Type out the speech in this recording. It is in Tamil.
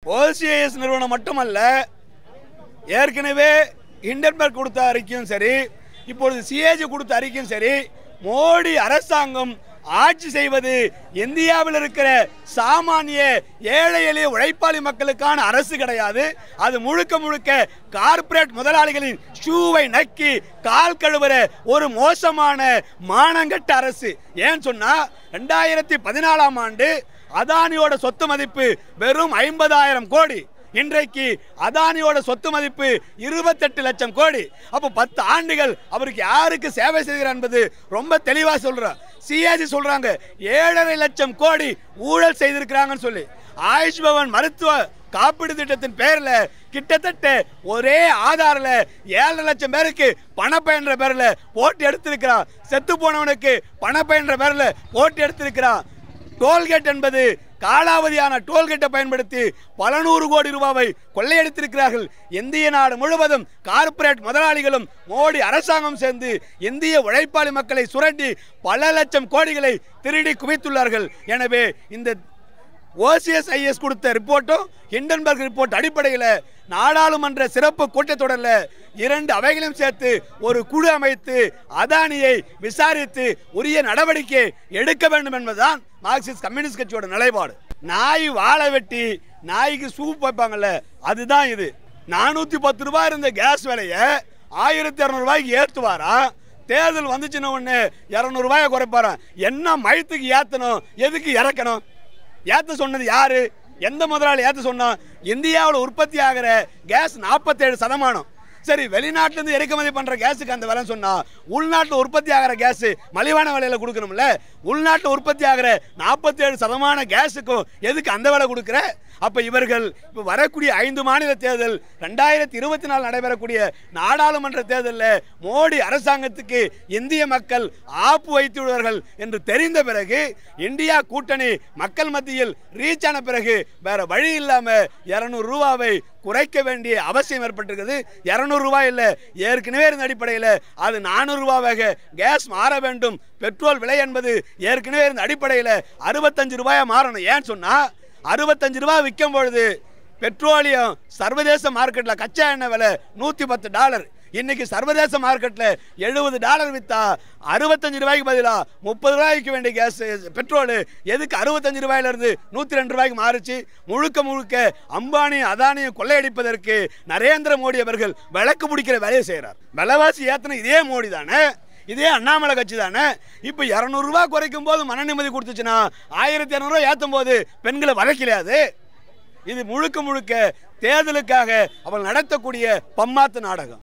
ஓசிஐஎஸ் நிறுவனம் மட்டுமல்ல ஏற்கனவே ஹிண்டன்பர்க் கொடுத்த அறிக்கையும் சரி இப்பொழுது சிஏஜி கொடுத்த அறிக்கையும் சரி மோடி அரசாங்கம் ஆட்சி செய்வது இந்தியாவில் இருக்கிற சாமானிய ஏழை எளிய உழைப்பாளி மக்களுக்கான அரசு கிடையாது அது முழுக்க முழுக்க கார்ப்பரேட் முதலாளிகளின் ஷூவை நக்கி கால் கழுவுற ஒரு மோசமான மானங்கட்ட அரசு ஏன் சொன்னா ரெண்டாயிரத்தி பதினாலாம் ஆண்டு அதானியோட சொத்து மதிப்பு வெறும் ஐம்பதாயிரம் கோடி இன்றைக்கு அதானியோட சொத்து மதிப்பு இருபத்தெட்டு லட்சம் கோடி அப்போ பத்து ஆண்டுகள் அவருக்கு யாருக்கு சேவை செய்கிறார் என்பது ரொம்ப தெளிவா சொல்றார் சிஏஜி சொல்றாங்க ஏழரை லட்சம் கோடி ஊழல் செய்திருக்கிறாங்கன்னு சொல்லி ஆயுஷ் பவன் மருத்துவ காப்பீடு திட்டத்தின் பேர்ல கிட்டத்தட்ட ஒரே ஆதாரில் ஏழரை லட்சம் பேருக்கு பணப்பயன்ற பேர்ல போட்டு எடுத்திருக்கிறான் செத்து போனவனுக்கு பணப்பயன்ற பேர்ல போட்டு எடுத்திருக்கிறான் டோல்கேட் என்பது காலாவதியான டோல்கேட்டை பயன்படுத்தி பல நூறு கோடி ரூபாவை கொள்ளையடித்திருக்கிறார்கள் இந்திய நாடு முழுவதும் கார்ப்பரேட் முதலாளிகளும் மோடி அரசாங்கம் சேர்ந்து இந்திய உழைப்பாளி மக்களை சுரண்டி பல லட்சம் கோடிகளை திருடி குவித்துள்ளார்கள் எனவே இந்த ஓசிஎஸ் ஐஎஸ் கொடுத்த ரிப்போர்ட்டும் ஹிண்டன்பர்க் ரிப்போர்ட் அடிப்படையில் நாடாளுமன்ற சிறப்பு கூட்டத்தொடரில் இரண்டு அவைகளையும் சேர்த்து ஒரு குழு அமைத்து அதானியை விசாரித்து உரிய நடவடிக்கை எடுக்க வேண்டும் என்பதுதான் மார்க்சிஸ்ட் கம்யூனிஸ்ட் கட்சியோட நிலைப்பாடு நாய் வாழை வெட்டி நாய்க்கு சூப் வைப்பாங்கல்ல அதுதான் இது நானூற்றி பத்து ரூபாய் இருந்த கேஸ் விலையை ஆயிரத்தி இரநூறுபாய்க்கு ஏற்றுவாரா தேர்தல் வந்துச்சுன்னு ஒன்று இரநூறுபாயை குறைப்பாராம் என்ன மயத்துக்கு ஏற்றணும் எதுக்கு இறக்கணும் ஏத்த சொன்னது யாரு எந்த முதலாளி ஏத்த சொன்னா இந்தியாவில் உற்பத்தி ஆகிற கேஸ் நாற்பத்தேழு சதமானம் சரி வெளிநாட்டுல இருந்து இறக்குமதி பண்ற கேஸுக்கு அந்த விலை சொன்னா உள்நாட்டில் உற்பத்தி ஆகிற கேஸ் மலிவான விலையில கொடுக்கணும்ல உள்நாட்டில் உற்பத்தி ஆகிற நாற்பத்தேழு சதமான கேஸுக்கும் எதுக்கு அந்த விலை கொடுக்குற அப்ப இவர்கள் இப்ப வரக்கூடிய ஐந்து மாநில தேர்தல் ரெண்டாயிரத்தி இருபத்தி நாலு நடைபெறக்கூடிய நாடாளுமன்ற தேர்தலில் மோடி அரசாங்கத்துக்கு இந்திய மக்கள் ஆப்பு வைத்து விடுவார்கள் என்று தெரிந்த பிறகு இந்தியா கூட்டணி மக்கள் மத்தியில் ரீச் ஆன பிறகு வேற வழி இல்லாம இருநூறு ரூபாவை குறைக்க வேண்டிய அவசியம் ஏற்பட்டிருக்கிறது இருநூறு ரூபாய் இல்லை ஏற்கனவே இருந்த அடிப்படையில் அது நானூறு ரூபாவாக கேஸ் மாற வேண்டும் பெட்ரோல் விலை என்பது ஏற்கனவே இருந்த அடிப்படையில் அறுபத்தஞ்சு ரூபாயா மாறணும் ஏன் சொன்னா அறுபத்தஞ்சு ரூபாய் விற்கும் பொழுது பெட்ரோலியம் சர்வதேச மார்க்கெட்டில் கச்சா எண்ணெய் விலை நூற்றி பத்து டாலர் இன்னைக்கு சர்வதேச மார்க்கெட்டில் எழுபது டாலர் விற்றா அறுபத்தஞ்சு ரூபாய்க்கு பதிலாக முப்பது ரூபாய்க்கு வேண்டிய கேஸ் பெட்ரோல் எதுக்கு அறுபத்தஞ்சு ரூபாயிலிருந்து நூற்றி ரெண்டு ரூபாய்க்கு மாறுச்சு முழுக்க முழுக்க அம்பானி அதானியும் கொள்ளையடிப்பதற்கு நரேந்திர மோடி அவர்கள் விளக்கு பிடிக்கிற வேலையை செய்கிறார் விலைவாசி ஏத்தன இதே மோடி தானே இதே அண்ணாமலை கட்சி தானே இப்போ இரநூறுவா குறைக்கும் போது மன நிம்மதி கொடுத்துச்சுன்னா ஆயிரத்தி இரநூறுவா ஏற்றும் போது பெண்களை வதைக்கலையாது இது முழுக்க முழுக்க தேர்தலுக்காக அவள் நடத்தக்கூடிய பம்மாத்து நாடகம்